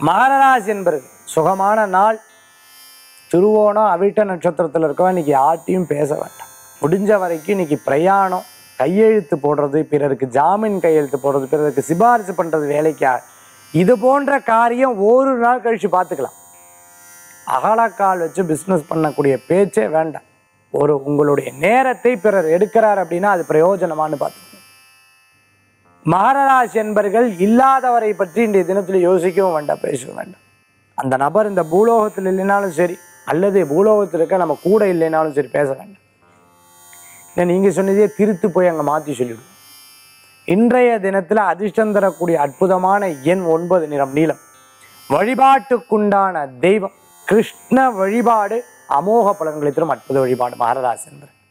மகரராசி என்பது சுகமான நாள் திருவோணம் அவிட்ட நட்சத்திரத்தில் இருக்கவன் இன்னைக்கு யார்ட்டையும் பேச வேண்டாம் முடிஞ்ச வரைக்கும் இன்னைக்கு பிரயாணம் கையெழுத்து போடுறது பிறருக்கு ஜாமீன் கையெழுத்து போடுறது பிறருக்கு சிபாரிசு பண்ணுறது வேலைக்கா இது போன்ற காரியம் ஒரு நாள் கழிச்சு பார்த்துக்கலாம் அகலக்கால் வச்சு பிஸ்னஸ் பண்ணக்கூடிய பேச்சே வேண்டாம் ஒரு உங்களுடைய நேரத்தை பிறர் எடுக்கிறார் அப்படின்னா அது பிரயோஜனமானு பார்த்துக்கணும் மகரராசி என்பர்கள் இல்லாதவரை பற்றி இன்றைய தினத்தில் யோசிக்கவும் வேண்டாம் பேசவும் வேண்டாம் அந்த நபர் இந்த பூலோகத்தில் இல்லைனாலும் சரி அல்லது பூலோகத்தில் இருக்க நம்ம கூட இல்லைனாலும் சரி பேச வேண்டாம் இல்லை நீங்கள் சொன்னதே திருத்து போய் அங்கே மாற்றி சொல்லிவிடுவோம் இன்றைய தினத்தில் அதிர்ஷ்டம் தரக்கூடிய அற்புதமான எண் ஒன்பது நிறம் நீலம் வழிபாட்டுக்குண்டான தெய்வம் கிருஷ்ண வழிபாடு அமோக பலன்களை தரும் அற்புத வழிபாடு மகரராசி என்பது